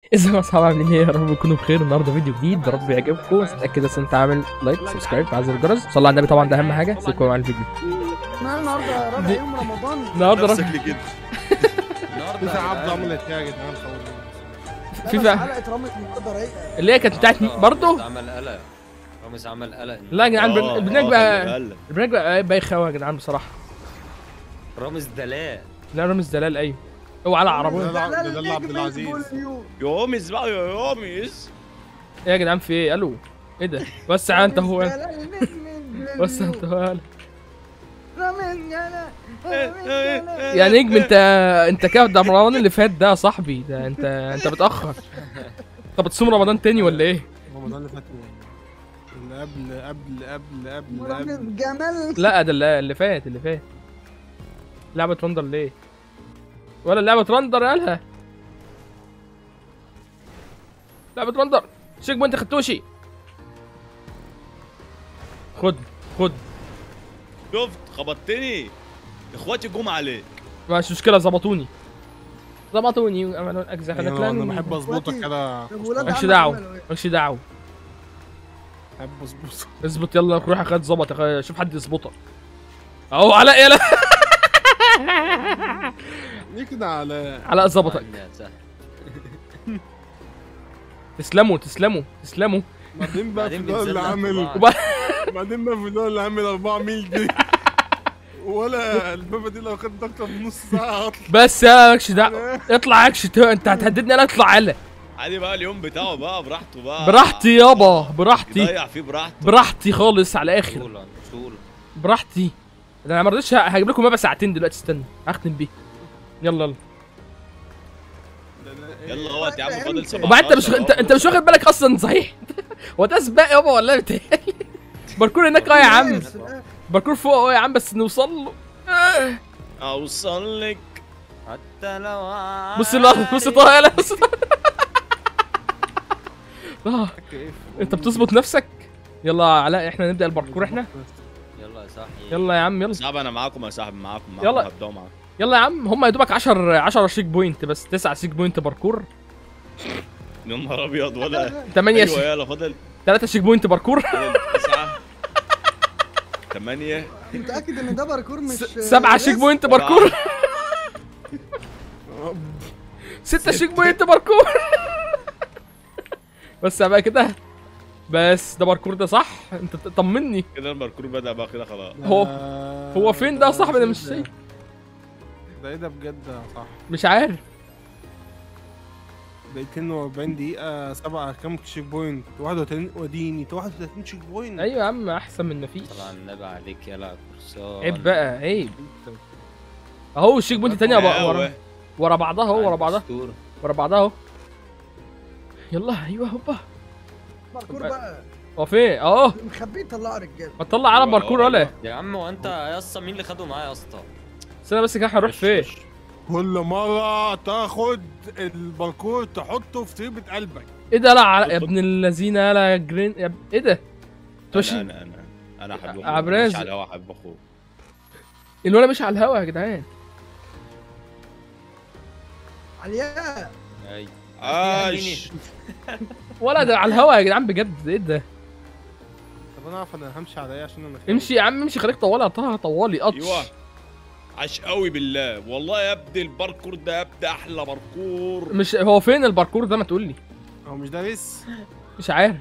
ازيكم يا اصحاب عاملين ايه يا رب تكونوا بخير النهارده فيديو جديد يا رب يعجبكم اتاكد بس انت عامل لايك سبسكرايب مع زر الجرس صلي على النبي طبعا ده اهم حاجه سيبكم مع الفيديو ما النهارده رابع دي- يوم رمضان النهارده نفسك رقم ليه كده النهارده في يا عبد جدعان. عملت ايه يا جدعان خلاص في بس فا- حلقه رامي النهارده رايقه اللي هي كانت بتاعت النهاردة برضه رامز عمل قلق رامز عمل قلق لا يا جدعان آه، البرن- البرنامج آه، بقى خلي بالك. البرنامج بقى بايخ قوي يا جدعان بصراحه رامز دلال لا رامز دلال ايوه هو على عربيه ده- ده- لا، ده لا، عبد نجم العزيز. البوليو. يوميز بقى يا يوميز ايه يا جدعان في ايه الو ايه ده وسع انت هو لا، لا، نجم البوليو. وسع انت هو رامي يالا، رامي يالا. يا نجم انت انت كده ده رمضان اللي فات ده يا صاحبي ده انت انت بتاخر طب بتصوم رمضان تاني ولا ايه رمضان اللي فات اللي قبل قبل قبل قبل رامي قبل جمال لا ده اللي اللي فات اللي فات لعبة رندر ليه؟ ولا لعبة رندر قالها لعبة رندر شيك بوينت خدتوشي خد خد شفت خبطتني اخواتي جم عليك مش مشكلة ظبطوني ظبطوني وعملوا اجزاء انا خلك أنا بحب اظبطك كده طب ولاد مالكش عمك دعوة عملوا ايه؟ مالكش دعوة بحب اظبطك اظبط يلا روح يا اخويا اتظبط يا اخويا شوف حد يظبطك اهو علاء يلا ليه كده على علاء ظبطك يا سهل. تسلموا تسلموا تسلموا بعدين بقى في بعدين الدول اللي بنزلنا في عامل بعض. وبعد- بعدين بقى في الدول اللي عامل 4 ميل دي ولا البابا دي لو خدت اكتر من نص ساعه هطلع بس يا مالكش دعوة اطلع اكش انت هتهددني انا اطلع يلا عادي بقى اليوم بتاعه بقى براحته بقى براحتي يابا براحتي يضيع فيه براحته براحتي خالص على الاخر طول طول براحتي ده انا ما رضيتش هجيب لكم مابا ساعتين دلوقتي استنى هختم بيه يلا يلا يلا هو يا عم فاضل 17 وبعد انت مش انت انت مش واخد بالك اصلا صحيح هو ده سباق يابا ولا إيه بتهيألي باركور هناك اه يا عم بس، آه، باركور فوق اه يا عم بس نوصل له آه. اوصل لك حتى لو بص لا بص طه يلا بص طه. آه. انت بتظبط نفسك يلا يا علاء احنا نبدا الباركور احنا يلا يا صاحبي يلا يا عم يلا صعب انا معاكم يا صاحبي معاكم معاكم يلا. هبدأوا معاكم يلا يا عم هم يا دوبك 10 10 شيك بوينت بس 9 شيك بوينت باركور يا نهار ابيض ولا 8 ايوه يلا فاضل 3 شيك بوينت باركور فاضل تسعة ثمانية متاكد ان ده باركور مش 7 شيك ريس؟ بوينت باركور 6 شيك بوينت باركور بس بقى كده بس ده باركور ده صح انت ت- طمني كده الباركور بدأ بقى كده خلاص هو- هو فين ده يا صاحبي انا مش شايف ده ايه ده بجد يا صح مش عارف دقيقتين و40 دقيقة سبعة كام شيك بوينت 31 وديني 31 شيك بوينت ايوه يا عم احسن من مفيش طلع النبي عليك يلا كرسان عيب بقى عيب اهو الشيك بوينت تانية بقى ورا ورا بعضها اهو ورا بعضها دستور. ورا بعضها اهو يلا ايوه هوبا باركور بقى هو فين اهو مخبيه طلعوا رجاله ما تطلع على باركور ولا يا عم هو انت يا اسطى مين اللي خده معايا يا اسطى استنى بس كده هنروح فين كل مرة تاخد الباركور تحطه في طيبة قلبك ايه ده لا ع- يا ابن الذين يا جرين يا ب... ايه ده انا توشي انا انا انا احب اخوك عبراز. مش على الهوا احب اخوك الولا مش على الهوا يا جدعان علياء اي عاش ولا ده على الهوا يا جدعان بجد ايه ده طب انا عارف انا همشي على ايه عشان انا خايف. امشي يا عم امشي خليك طوالي يا طه طوالي قطش ايوه عاش قوي بالله والله يا ابني الباركور ده يا ابني احلى باركور مش هو فين الباركور ده ما تقول لي هو مش ده لسه مش عارف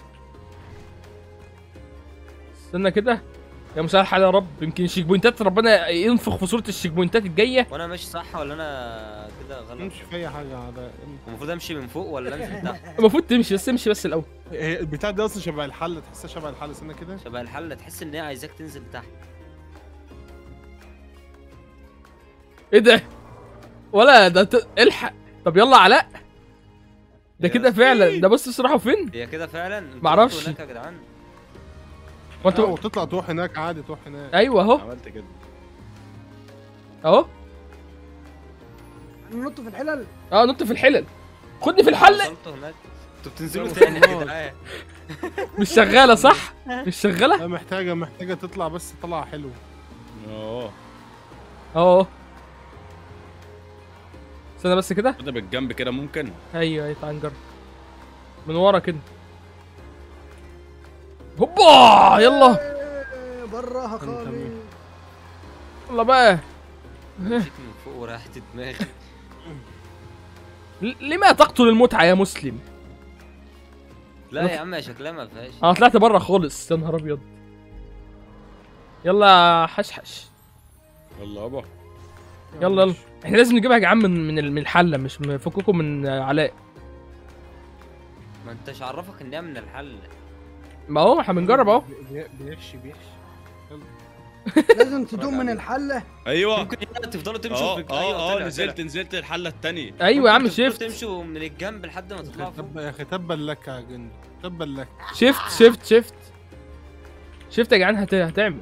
استنى كده يا مساء الحال يا رب يمكن الشيك بوينتات ربنا ينفخ في صوره الشيك بوينتات الجايه وانا ماشي صح ولا انا كده غلط امشي في اي حاجة على المفروض امشي من فوق ولا امشي من تحت المفروض تمشي بس امشي بس الاول هي البتاع ده اصلا شبه الحل تحسها شبه الحل استنى كده شبه الحله تحس ان هي عايزاك تنزل تحت ايه ده ولا ده ت... الحق طب يلا علاء ده يا كده فعلا ده بص راحوا فين هي كده فعلا انتوا معرفش. رحتوا هناك يا جدعان وانت لا، وتطلع تروح هناك عادي تروح هناك ايوه اهو عملت كده اهو ننط في الحلل اه نط في الحلل خدني في الحل وصلتوا هناك انتوا بتنزلوا لا، تاني يا وصلناش. جدعان مش شغاله صح مش شغاله لا محتاجة محتاجة تطلع بس طلع حلو اه اهو استنى بس كده كده بالجنب كده ممكن ايوه ايوه تعال نجرب من ورا كده هوبا يلا إيه، براها خالص يلا بقى مشيت من فوق وريحت دماغي ل- لما تقتل المتعه يا مسلم لا يا عم شكلها ما فيهاش انا طلعت بره خالص يا نهار ابيض يلا يا حشحش يلا يابا يلا يلا احنا لازم نجيبها يا جدعان من من ال- من الحله مش من فككم من آه، علاء ما انتش عرفك ان هي من الحل ما هو احنا بنجرب اهو بي- بيحشي بيحشي لازم تدوم من الحله ايوه ممكن يلا تفضلوا تمشوا اه في اه اه طلع، نزلت طلع. نزلت الحله التانية ايوه يا عم ممكن تفضلوا شيفت تمشوا من الجنب لحد ما تطلعوا فوق تب- يا اخي تبا لك يا جندي تبا لك شيفت شيفت شيفت شيفت يا جدعان هت... هتعمل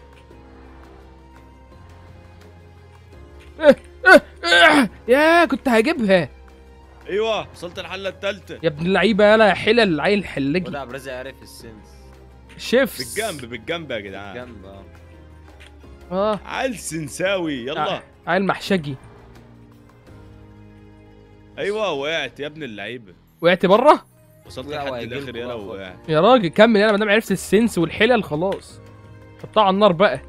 إيه، إيه، إيه، يا كنت هجيبها ايوه وصلت الحله التالتة يا ابن اللعيبه يلا يا حلل عيل حلجي ولا عبد الرازق عارف السنس شيفت بالجنب بالجنب يا جدعان جنب اه اه عيل سنساوي يلا آه، عيل محشجي ايوه وقعت يا ابن اللعيبه وقعت بره وصلت وقع لحد وهيجيلكوا الاخر يلا بقى فوق. وقعت يا راجل كمل يلا ما دام عرفت السنس والحلل خلاص حطها على النار بقى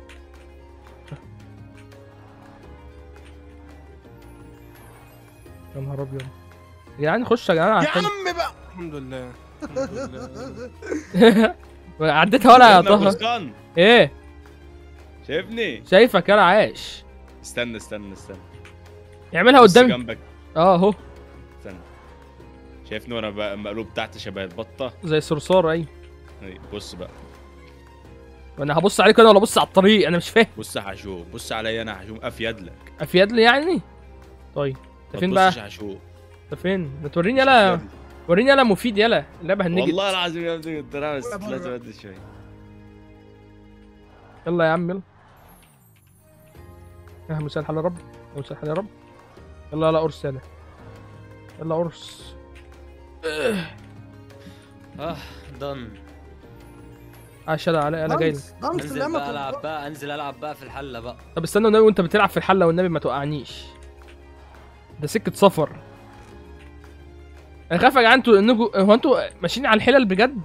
يا نهار ابيض يا جدعان خش يا جدعان يا عشان عم بقى الحمد لله الحمد لله عديتها ولا يا شايفني يا طه بوسكان؟ ايه شايفني شايفك انا عايش استنى استنى استنى يعملها بص قدامي جنبك اه اهو استنى شايفني وانا بقى مقلوب تحت شبه البطه زي صرصار اي أي، بص بقى وانا هبص عليك انا ولا ابص على الطريق انا مش فاهم بص يا حشوم بص عليا انا يا حشوم افيد لك افيد لي يعني طيب انت ما فين بقى تبصش يا حشوم انت فين ما توريني يلا وريني يلا مفيد يلا اللعبه هنجت والله العظيم يا ابني كنت انا بس ولا مرة. لازم ادي شويه يلا يا عم يلا يا مساء الحال يا رب يا مساء الحال يا رب يلا يلا قرص يلا يلا قرص اه دن عشان علاء انا جاي لك. ضمس ضمس انزل لما بقى العب تضرب. بقى انزل العب بقى في الحله بقى طب استنى والنبي وانت بتلعب في الحله والنبي ما توقعنيش ده سكه سفر انا خايف يا جدعان انتوا انكم هو انتوا ماشيين على الحلل بجد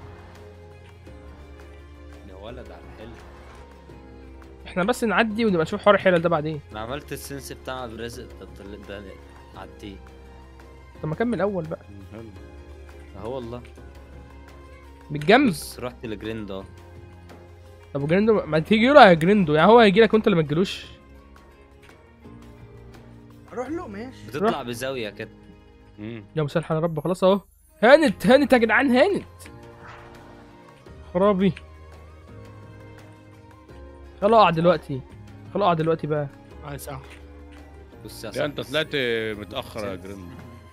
يا ولد على الحل احنا بس نعدي ونبقى نشوف حوار الحلل ده بعدين انا عملت السنس بتاع عبد الرازق ده طل- ده عديه طب ما اكمل اول بقى اهو والله بالجنب بص رحت لجريند اهو طب جريندو ما تيجي له يا جريندو يعني هو هيجي لك وانت اللي ما تجيلوش روح له ماشي بتطلع بزاويه كده مم. يا مساء الحال يا رب خلاص اهو هانت هانت يا جدعان هانت خرابي خلاص اقع دلوقتي خلاص اقع دلوقتي بقى عايز صح بص يا يا صاحبي انت طلعت متاخر يا جرين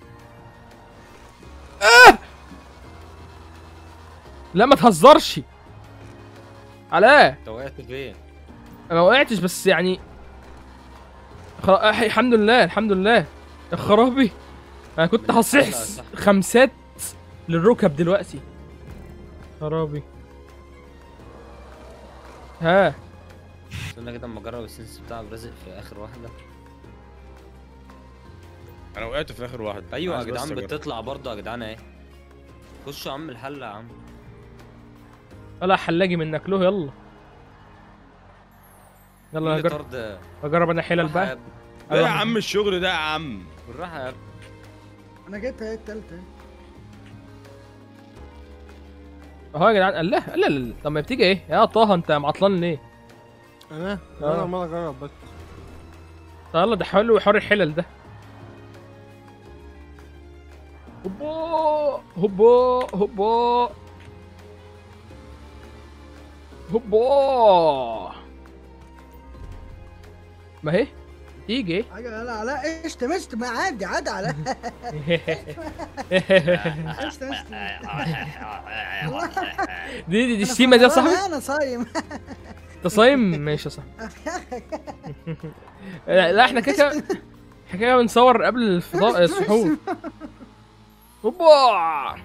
لا ما تهزرش علاء انت وقعت فين؟ انا ما وقعتش بس يعني خلا... آه، الحمد لله الحمد لله يا خرابي انا كنت من هصيح الحلقة صح. خمسات للركب دلوقتي خرابي ها استنى كده اما اجرب السنس بتاع عبد الرازق في اخر واحده انا وقعت في اخر واحد ايوه يا عايز بس جدعان أجرب. بتطلع برضه يا جدعان اهي خشوا يا عم الحله يا عم يلا يا حلاجي منك له يلا يلا مين اجرب طرد اجرب انا حلل بالراحة يا بقى ابني ايه يا عم الشغل ده يا عم بالراحه يا ابني انا جيت اهي التالتة اهو يا جدعان قال لا لا لا طب ما بتيجي ايه يا طه انت معطلان ليه انا آه. انا عمال اجرب بس طب يلا ده حلو حوار الحلل ده هوبا هوبا هوبا هوبا ما هي تيجي ايه حاجة لا لا اشتم اشتم عادي عادي على اشتم اشتم دي دي, دي الشتيمه دي يا صاحبي انا صايم انت صايم ماشي يا صاحبي لا لا، احنا كده كده احنا كده بنصور قبل الفطار السحور هوبا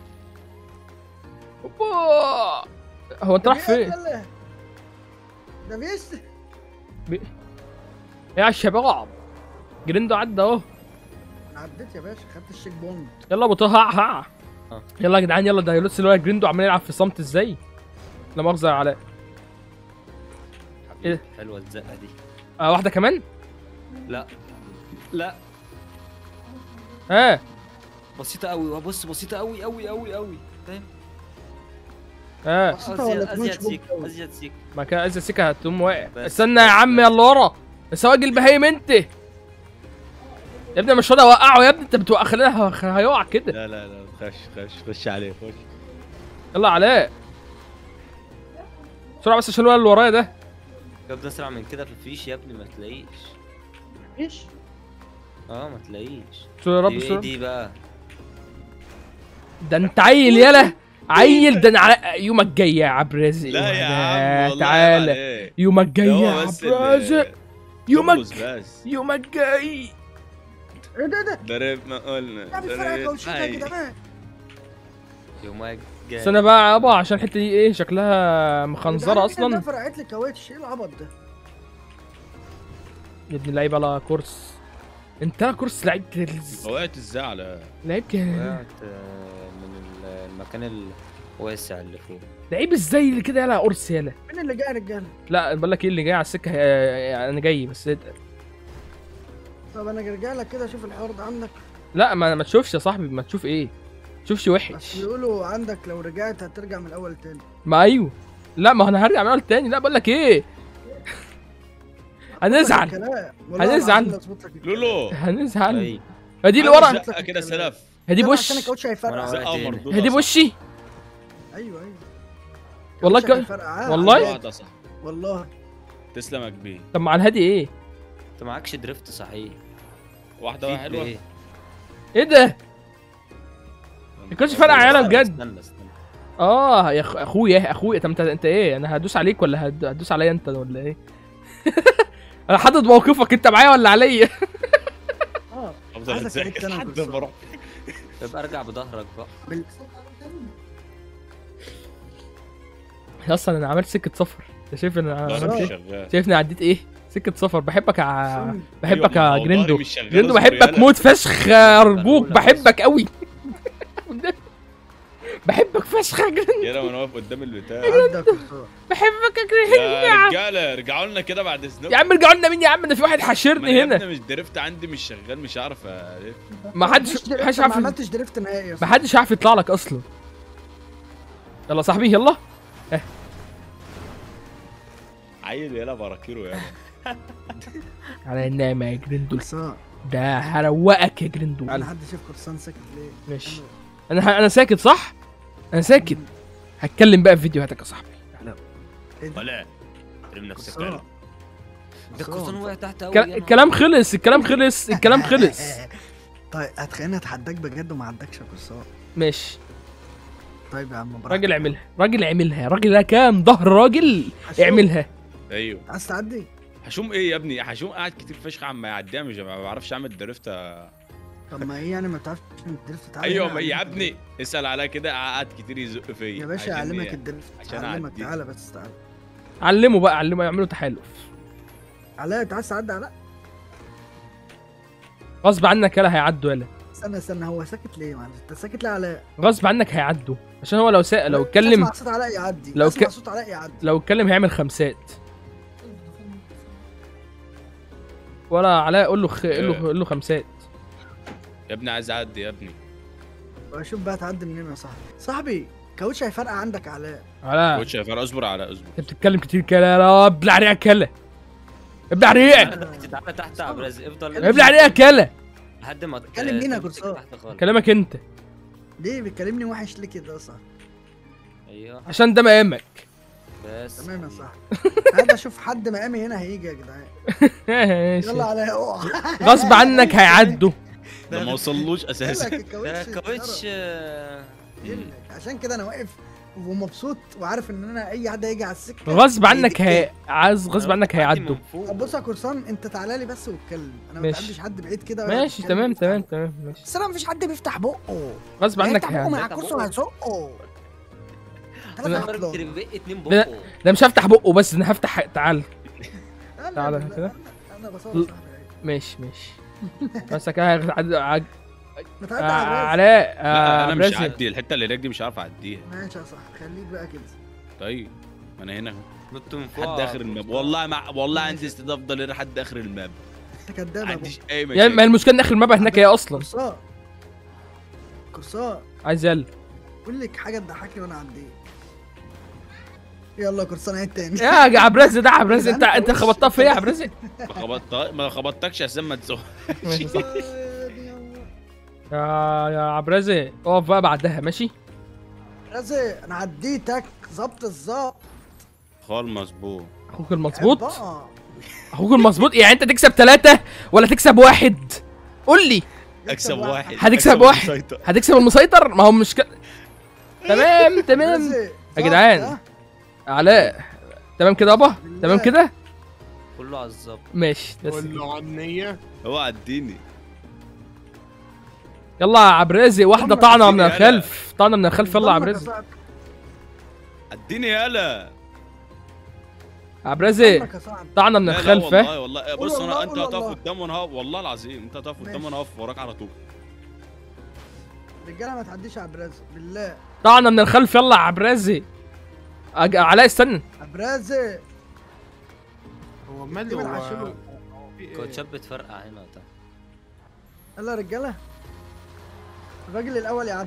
هوبا هو انت رايح فين؟ ده بيس يا الشباب جريندو عدى اهو انا عديت يا باشا خدت الشيك بوند يلا ابو طه ها ها آه. يلا يا جدعان يلا ده لسه اللي هو جريندو عمال يلعب في صمت ازاي لا مؤاخذه يا علاء حبيبي حلوه الزقه دي آه واحده كمان لا لا ها بسيطه قوي بص بسيطه قوي قوي قوي قوي فاهم ها بسيطة ولا ازيد ازيد تمشي سيك بوك؟ ازيد سيك ما كان عايز السكه هتقوم واقع بس. استنى يا عم يلا ورا سواق البهايم انت يا ابني مش راضي اوقعه يا ابني انت بتوقع خلينا هيقع كده لا لا لا خش خش خش عليه خش يلا علاء بسرعه بس عشان الولد اللي ورايا ده يا ابني اسرع من كده في الفيش يا ابني ما تلاقيش ايش اه ما تلاقيش بسرعه يا رب دي ايه بسرعه دي بقى ده انت عيل يالا عيل ده انا على يومك جاي يا عبد الرازق لا يا ولا عم والله تعالى عليك. يومك جاي ده يا هو عبد بس الرازق اللي- يومك تبص بس يومك جاي ايه ده ده ضرب ما قلنا لا بيفرق ضرب كوتشات يا حي. جدعان يومك جاي استنى بقى يابا عشان الحته دي ايه شكلها مخنزره ده اصلا فرقت لي كاوتش ايه العبط ده يا ابن اللعيبه لا كورس انت لا كورس لعيب وقعت ازاي على لعيب ك- وقعت آه، من ال- المكان الواسع اللي فوق لعيب ازاي اللي كده يلا قرص يلا مين اللي جاي يا رجاله لا بقول لك ايه اللي جاي على السكه هي- انا جاي بس اتقل. طب انا رجالك كده اشوف الحوار ده عندك لا ما ما تشوفش يا صاحبي ما تشوف ايه تشوفش بس وحش بيقولوا عندك لو رجعت هترجع من الاول تاني ما ايوه لا ما انا هرجع من اول تاني لا بقول لك ايه هنزعل الكلام. والله هنزعل. العظيم أظبط لك الكلام. لولو هنزعل اي هدي اللي عامل ورا زقه كده سلف هدي لا، بوش عشان الكاوتش هيفرقع وأنا- زقه تاني. مردوده هدي صح. بوشي ايوه ايوه والله الكاوتش ك- هيفرقع. والله؟ عادي. واحده صح والله تسلم يا كبير طب مع الهادي ايه انت معكش دريفت صحيح واحده فيك حلوه بإيه؟ ايه ده الكوتش فرقع يالا بجد استنى استنى اه يا أخ- اخويا اخويا طب انت انت ايه انا هدوس عليك ولا هد- هتدوس عليا انت ولا ايه انا حدد موقفك انت معايا ولا عليا اه افضل عايزك اتذاكر تعيد تاني لحد القصة. ما اروح يبقى ارجع بظهرك بقى بال... اصلا انا عملت سكه سفر انت شايف ان انا ضهري عملت مش ايه شغال شايفني عديت ايه سكه سفر بحبك يا صم. بحبك أيوة، ما يا هو جريندو ضهري مش شغال، جريندو اصبر بحبك يالا. موت فشخ ارجوك بحبك قوي بحبك فشخ يا جريندو يلا وانا واقف قدام البتاع عندك قصة. بحبك يا جريندو يا رجاله ارجعوا لنا كده بعد اذنكم يا عم ارجعوا لنا مين يا عم ده في واحد ما حاشرني يا هنا ابني مش درفت عندي مش شغال مش عارف الف ما حدش مفيش ما دريفت، حدش ما عارف عملتش دريفت نهائي يا ما حدش عارف يطلع لك اصلا يلا يا صاحبي يلا عيل يلا براكيره يلا على النعمة يا جريندو قرصان ده هروقك يا جريندو انا حد شاف قرصان ساكت ليه ماشي انا انا ساكت صح انا ساكت هتكلم بقى في فيديوهاتك يا صاحبي ايه ده ولا ترم نفسك قرصان يلا ده القرصان وقع تحت قوي كلا- الكلام خلص الكلام خلص الكلام خلص طيب هتخليني اتحداك بجد وما عندكش قرصان ماشي طيب يا عم براحتك. راجل اعملها راجل اعملها راجل ده كام ظهر راجل حشوم. اعملها ايوه عايز تعدي حشوم ايه يا ابني حشوم قاعد كتير فشخ عم يعديها مش ما بعرفش اعمل درفت طب ما ايه يعني ما بتعرفش الدريفت تعالى ايوه هنا ما يا أعلمك ابني اسال عليا كده قعد كتير يزق فيا يا باشا عشان اعلمك إيه؟ الدريفت عشان اعلمك أعدي. تعالى بس تعالى علمه بقى علمه يعملوا تحالف علاء انت عايز تعدي علاء غصب عنك يلا هيعدوا يلا استنى استنى هو ساكت ليه معلش انت ساكت ليه يا علاء غصب عنك هيعدوا عشان هو لو سا... لو اتكلم اسمع صوت علاء يعدي لو اسمع ك- صوت علاء يعدي لو اتكلم هيعمل خمسات ولا علاء قول له خ... قول له قول له خمسات يا ابني عايز اعدي يا ابني شوف بقى تعدي منين يا صاحبي صاحبي كاوتش هيفرقع عندك يا علاء علاء كوتش يا فرق اصبر على اصبر انت بتتكلم كتير كده لا ابلع ريقك كلا ابلع ريقك تعالى تحت يا عبد الرازق افضل ابلع ريقك كلا لحد ما اتكلم مين يا تمسك قرصان؟ تحت خالص. كلامك انت ليه بيكلمني وحش ليه كده يا صاحبي ايوه عشان ده مقامك بس تمام يا صاحبي عايز اشوف حد مقامي هنا هيجي يا جدعان ماشي. يلا علاء اقع غصب عنك هيعدوا ده ما وصلوش اساسا قال لك ده الكاوتش كاوتش اتضرب. آه، قال لك. عشان كده انا واقف ومبسوط وعارف ان انا اي حد هيجي على السكه غصب عنك هيديك هي عايز غصب أنا عنك بعدي هيعدوا من فوق. طب بص يا كورسان انت تعالى لي بس واتكلم انا ما ماشي. بتعديش حد بعيد كده ولا ماشي بتتكلم تمام وتفتح تمام بقه. تمام ماشي بس انا مفيش حد بيفتح بقه غصب عنك هيفتح بقه هيعدوا مع هيفتح كرسي بقه. وهيزقه لا. ثلاثة ضرب عطلات. تربية اتنين لا. بقه ده مش هفتح بقه بس انا هفتح تعال لا، لا، تعالى لا، كده. لا، انا بصور ل- صاحبي ماشي ماشي مسك عد... عد... ما تعدي على الراس. علاء لا آه، انا مش برازي. هعدي الحته اللي هناك دي مش عارف اعديها ماشي يا صاحبي خليك بقى كده طيب ما انا هنا أهو. نط من فوق لحد اخر الماب والله مع... والله عندي استعداد افضل هنا لحد اخر الماب انت كداب ما يا ابو عنديش اي يعني ما مشاكل المشكله ان اخر الماب هناك هي اصلا كرساء كرساء عايز يلا قول لك حاجه تضحكني وانا عديت يلا كرسان عيد تاني يا عبرازي ده عبرازي انت انت خبطتها فيا يا عبرازي ما خبطت ما خبطتكش عشان ما تسوق ماشي صح يا يا عبرازي اقف بقى بعدها ماشي رازق انا عديتك ظبط الظبط خال مظبوط اخوك المظبوط بقى. اخوك المظبوط يعني انت تكسب ثلاثة ولا تكسب واحد قول لي اكسب واحد هتكسب أكسب واحد. المسيطر. هتكسب المسيطر ما هو مش ك... تمام تمام رازق، يا ظبط، جدعان. ها؟ علاء تمام كده يابا تمام كده كله على الظبط ماشي بس قول كده. له على النية هو عديني يلا يا عبرازي واحدة عمرك طعنة من يلا. الخلف طعنة من الخلف يلا يا ضمك يا عبرازي صاحبي، عديني يالا عبرازي ضمك يا صاحبي. طعنة من لا لا الخلف ها والله والله بص قول انا والله، انت قول هتقف والله. قدام وانا هقف والله العظيم انت هتقف قدام ماشي. وانا هقف وراك على طول رجاله ما تعديش على برازق بالله طعنة من الخلف يلا يا عبرازي أج... علاء استنى برازق هو ماله كبر هو عشان- هو في إيه؟ كوتشات بتفرقع هنا وبتاع. يلا يا رجاله الراجل الاول يعدي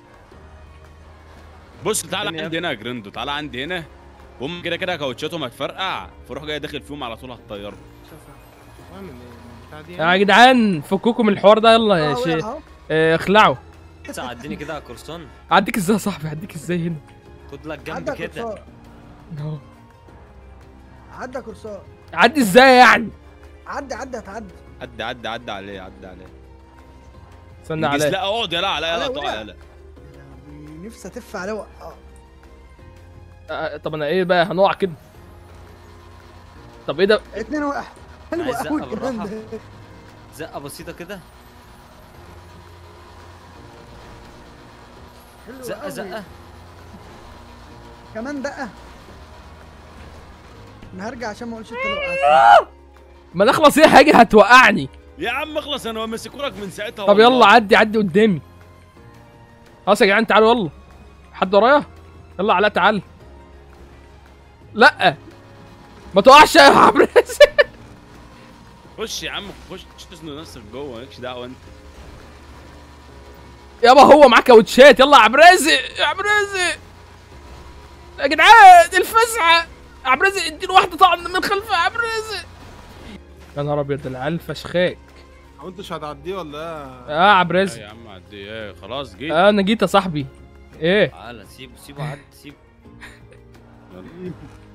بص تعالى الدنيا- عندي هنا يا جريندو تعالى عندي هنا هم كده كده كاوتشاتهم هتفرقع فروح جاي داخل فيهم على طول هتطيرهم من البتاع دي يا جدعان فكوكم من الحوار ده يلا يا أهو، شيخ أهو. اه، اخلعوا بس عديني كده على كورسون اعديك ازاي يا صاحبي اعديك ازاي هنا خد لك جنب عدى كده كرساء اهو. عدى كرساء اعدي ازاي يعني عدي عدي هتعدي عدى عدى عدى عليه عدى عليه استنى انجز عليا لا اقعد يلا عليا يلا على اقعد وقع. يلا يا لهوي، نفسي اتف عليه وقع اه، طب انا ايه بقى هنقع كده طب ايه ده اتنين واحد حلو عايز قوي زقة الكلام بالراحة. ده زقه بسيطه كده حلو زقه قوي. زقه كمان دقه انا هرجع عشان ما اقولش انت لو وقعت ما نخلص ايه حاجه هتوقعني يا عم اخلص انا ماسكولك من ساعتها طب والله. يلا عدي عدي قدامي خلاص يا جدعان تعالوا يلا حد ورايا يلا علاء تعال لا ما تقعش يا عبرس خش يا عم خش تسند نفسك جوه مالكش دعوه انت يابا هو معاه كاوتشات يلا يا عبرازي يا عبرازي يا جدعان الفزعه عبرازي اديله واحده طعن من خلف عبرازي يا نهار ابيض العيال فشخاك هو انت مش هتعديه ولا ايه؟ اه لا عبرازي يا عم عدي ايه خلاص جيت آه انا جيت يا صاحبي ايه تعالى سيبه سيبه عدي سيبه يلا.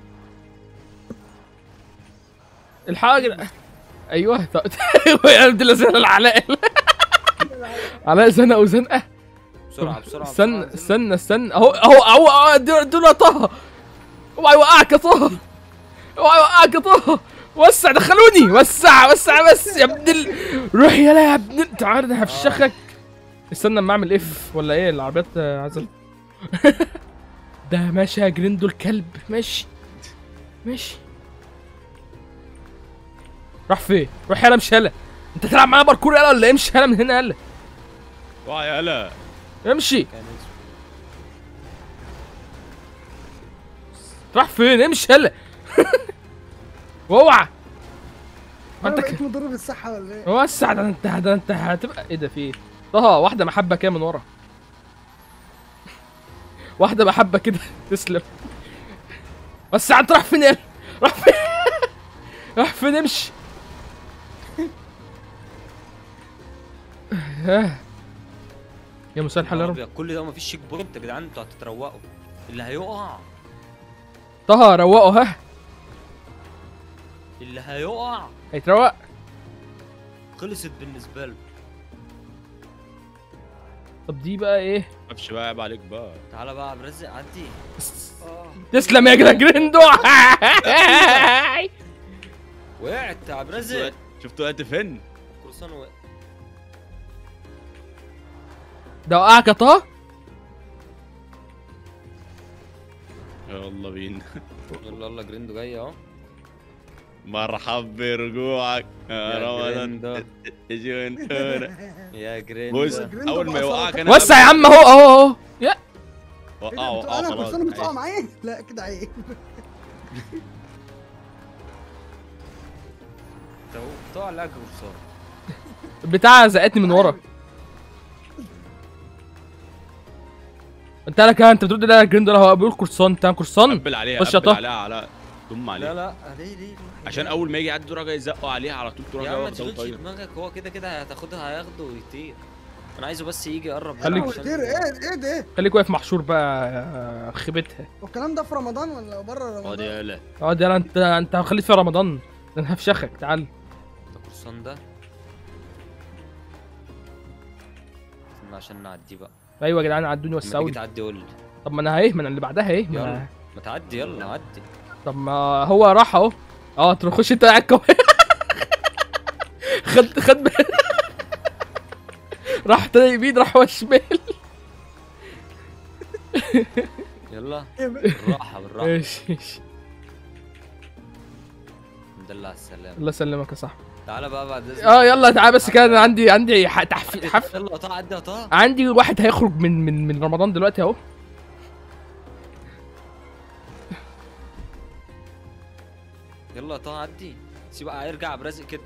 الحاجه ايوه طب يا ابن الذين العلاء علاء زنقه وزنقه بسرعه بسرعه استنى بسرعة. استنى استنى اهو اهو اهو اهو دول دول يا طه اوعى يوقعك يا طه اوعى يوقعك يا طه وسع دخلوني وسع وسع بس يا ابن ال... روح يلا يا ابن ال- تعال انا هفشخك استنى اما اعمل اف ولا ايه العربيات آه، عايزه ده ماشي يا جريندو الكلب ماشي ماشي راح فين؟ روح يلا امشي يلا انت تلعب معانا باركور يلا ولا امشي يلا من هنا يلا واه يلا امشي كان اسمه. راح فين امشي يلا واوعى انا انت ك- بقيت مضر بالصحه ولا ايه؟ وسع ده انت ده انت هتبقى ايه ده في ايه؟ طه واحده محبه كده من ورا واحده محبه كده تسلم وسع انت راح فين يلا راح فين راح فين امشي آه. يا مساء الحال يا رب أبيض، كل ده مفيش شيك بوينت يا جدعان انتوا هتتروقوا اللي هيقع طه روقوا ها اللي هيقع هيتروق خلصت بالنسبه له طب دي بقى ايه مفيش بقى عيب عليك بقى تعالى بقى يا عبد الرزق عدي تسلم يا جدع جريندو وقعت يا عبد الرزق شفتوا وقت فين؟ كروسان وقع ده وقعك يا طه يلا بينا يلا يلا جريندو جاي اهو مرحب برجوعك يا يا جريندو. رمضان جونتونا يا جريندو بص جريندو اول ما بقى يوقعك سلطة. انا وسع يا عم اهو اهو اهو يا إيه وقعه ده؟ وقعه انا خلاص كل سنه بتقع عايش. معايا لا كده عيب بتوع لا قرصان البتاع زقتني من ورا انت لك انت بتقول ده جريندر هو بيقول كورسون انت كورسون قبل عليها خش يا قبل طه. عليها على ضم لا عليها لا ليه ليه ليه عشان اول ما يجي يعدي دور جاي يزقوا عليها على طول تروح يا جاي عم ما واخده تشغلش وطايره دماغك هو كده كده هتاخدها هياخده ويطير انا عايزه بس يجي يقرب هنا خليك- عشان- كتير ايه ايه ده خليك واقف محشور بقى آه، خيبتها والكلام ده في رمضان ولا بره اه رمضان؟ دي لا اه ده انت انت خليك في رمضان ده انا هفشخك تعال ده قرصان ده استنى عشان نعدي بقى ايوه يا جدعان عدوني لما تيجي وسعوني تعدي قول لي طب ما انا ايه ما انا اللي بعدها ايه ما يلا أنا- ما تعدي يلا عدي طب ما هو راح اهو اه تروح خش انت قاعد كو- خد خد بال- راح تاني يمين راح هو شمال يلا إيه بقى؟ بالراحه بالراحه ماشي ماشي ندلع على السلامه الله يسلمك يا صاحبي تعالى بقى بعد اذنك اه يلا تعال بس كده انا عندي عندي ح- تحفيز حف يلا طه عدي يا طه عندي واحد هيخرج من من من رمضان دلوقتي اهو يلا يا طه عدي سيب هيرجع برزق كده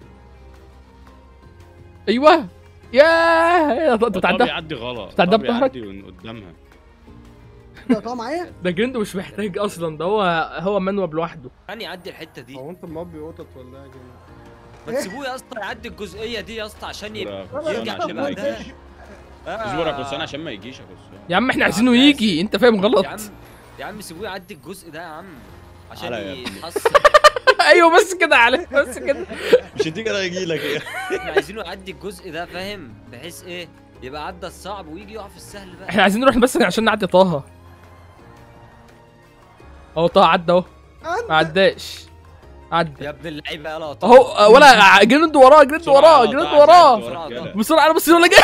ايوه يا انت طب بتعدى يعدي غلط بتعدى طب بظهرك؟ يعدي من قدامها ده طالع معايا؟ ده جريندو مش محتاج اصلا ده هو هو منوب لوحده يعني يعدي الحته دي هو انت مربي قطط ولا ايه يا جماعه؟ ما تسيبوه يا اسطى يعدي الجزئيه دي يا اسطى عشان يبقى كرسان يرجع عشان اللي ما بعدها. يجيش. آه. اصبر يا كرسان عشان ما يجيش يا كرسان يا عم احنا يا عايزينه عم يجي انت فاهم غلط يا عم يا عم سيبوه يعدي الجزء ده يا عم عشان على يا ابني. يتحسن ايوه بس كده على بس كده مش انت كده هيجي لك ايه احنا عايزينه يعدي الجزء ده فاهم بحيث ايه يبقى عدى الصعب ويجي يقع في السهل بقى احنا عايزين نروح بس عشان نعدي طه اهو طه عدى اهو ما عداش عدى يا ابن اللعيبه يلا يا طه. اهو آه، ولا جريندو وراه جريندو وراه جريندو وراه بسرعة، بسرعه بسرعه انا بص ولا جاي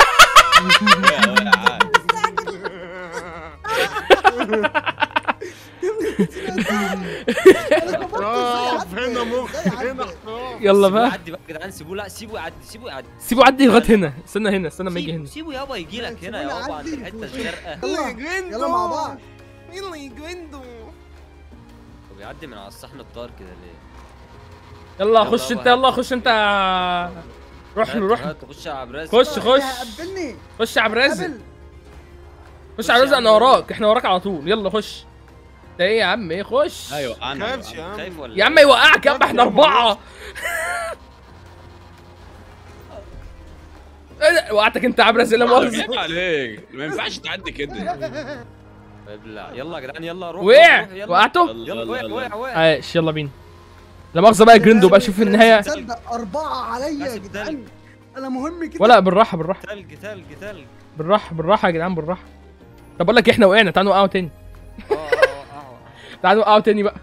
احتراف هنا مخ هنا احتراف يلا سيبوه بقى يعدي بقى يا جدعان سيبوه لا سيبوه يعدي سيبوه يعدي سيبه يعدي لغايه هنا استنى هنا استنى ما يجي سيبه- هنا سيبه يابا يجي لك هنا سيبونا يابا عند عدي. الحته الشرقاء يلا يلا مع بعض يلا يا جريندو طب يعدي من على الصحن الطار كده ليه؟ يلا يلا خش يابا، انت يلا خش انت روح له روح له. تخش على براس خش خش قبلني خش على الرزق قبل خش على الرزق انا وراك احنا وراك على طول يلا خش ده ايه يا عم ايه خش ايوه انا كانش يا عم خايف ولا يا عم يوقعك يا عم احنا اربعه ايه ده؟ وقعتك انت يا عم رزق لا مؤاخذه عيب عليك ما ينفعش تعدي كده ابلع يلا يا جدعان يلا روح وقع روح، يلا. وقعته يلا وقع وقع وقع عايش يلا بينا لا مؤاخذه بقى يا جريندو بقى شوف النهايه تصدق أربعة عليا يا حاسب جدعان تلج. أنا مهم كده ولا بالراحه بالراحه تلج تلج تلج بالراحه بالراحه يا جدعان بالراحه طب بقول لك احنا وقعنا تعالوا نوقعوا تاني اه اه اه تعالوا نوقعوا تاني بقى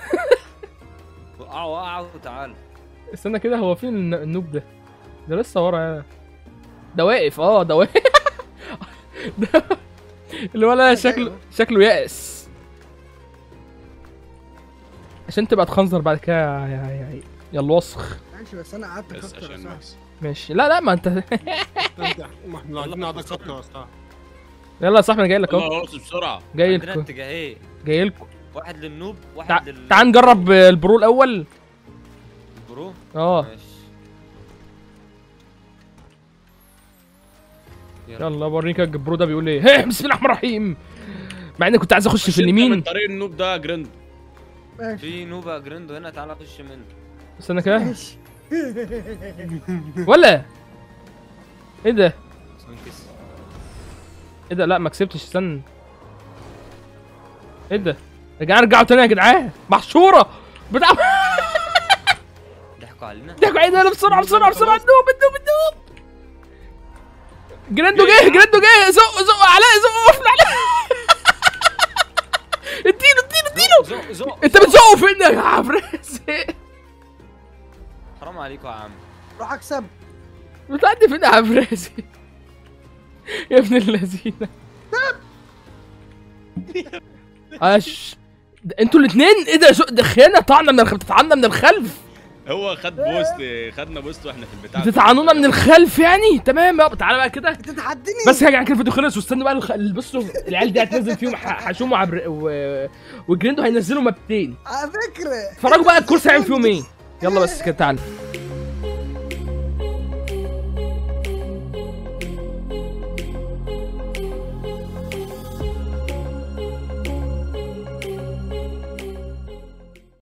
وقعوا وقعوا وتعالوا استنى كده هو فين الن- النوب ده ده لسه ورا يا ده واقف اه ده واقف ده الولد شكله شكله يائس عشان تبقى تخنزر بعد كده يا يا يا, يا الوسخ ماشي بس أنا قعدت بس أكتر عشان صح بس ماشي لا لا ما انت انت ما احنا عايزين نقعدك اكتر يا استاذ يلا يا صاحبي انا جاي لك اهو يلا رقص بسرعه جاي عندنا لكم اتجاهين جاي لكم واحد للنوب تع... واحد لل تعال نجرب البرو الاول برو اه ماشي يلا بوريك البرو ده بيقول ايه هيه بسم الله الرحمن الرحيم مع اني كنت عايز اخش في خش انت من اليمين طريق النوب ده يا جريند ماشي في نوبا جريندو هنا تعالى خش منه استنى كده ماشي ولا ايه ده بس منكس ايه ده لا ما كسبتش استنى ايه ده يا جدعان رجعوا تاني يا جدعان محشوره بتاع ضحكوا علينا ضحكوا علينا يلا بسرعه بسرعه بسرعه النوب النوب النوب جراندو جه جراندو جه زق زق علاء زق قفل علاء اديله اديله اديله زق زق انت بتزقه فين يا عفريت حرام عليكم يا عم روح أكسب بتعدي فين يا عفريت يا ابن اللذينه اش ده انتوا الاثنين ايه ده شو ده خيانه طعنا من الخلف بتطعنا من الخلف هو خد بوست خدنا بوست واحنا في البتاع بتطعنونا من الخلف يعني تمام يابا تعالى بقى كده بتتحديني بس يا جدعان كده الفيديو خلص واستنوا بقى الخ... بصوا العيال دي هتنزل فيهم ح- حشوم وعبر و... وجريندو هينزلوا مابتين على فكره اتفرجوا بقى الكورس هيعمل فيهم ايه يلا بس كده تعالى